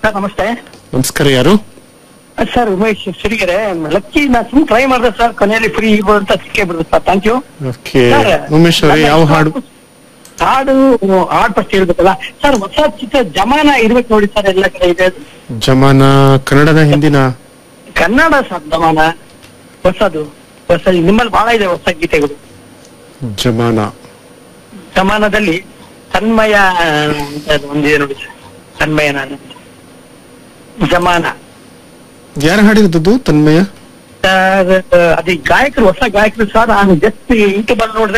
Sir ನಮಸ್ತೆ ನಮಸ್ಕಾರ ಯಾರು ಸರ್ ಉಮೇಶ್ ಸಿರಿಗೆರೆ ಲಕ್ಕಿ ನಾ ಸುಮ್ ಟ್ರೈ ಮಾಡಿದೆ ಸರ್ ಕೊನೆಯಲ್ಲಿ ಫ್ರೀ ಅಂತ ಸಿಕ್ಕೇ ಬಿಡುದು sir thank you okay Umesh ಅವರೇ ಯಾವ ಹಾಡು ಹಾಡು ಹಾಡು ಫಸ್ಟ್ ಹೇಳ್ಬೇಕಲ್ಲ ಸರ್ ಹೊಸ ಚಿತ್ರ ಜಮಾನ ಇರ್ಬೇಕು ನೋಡಿ ಸರ್ ಎಲ್ಲ ಕಡೆ ಇದೆ ಅದು. ಜಮಾನ ಕನ್ನಡದ ಹಿಂದಿನ ಕನ್ನಡ ಸರ್ ಜಮಾನ ಹೊಸದು ಹೊಸ ನಿಮ್ಮಲ್ಲಿ ಬಹಳ ಇದೆ ಹೊಸ ಗೀತೆಗಳು ಜಮಾನ ಜಮಾನದಲ್ಲಿ ತನ್ಮಯ ಅಂತ ಒಂದಿದೆ ನೋಡಿ ಸರ್ ತನ್ಮಯ ನಾನು ಜಮಾನ ಯಾರು ಹಾಡಿರೋದು ತನ್ಮಯ ಸರ್ ಅದೇ ಗಾಯಕರು ಹೊಸ ಗಾಯಕರು ಸರ್ ನಾನು ಜಸ್ಟ್ ಯೂಟ್ಯೂಬ್ ಅಲ್ಲಿ ನೋಡಿದ್ರೆ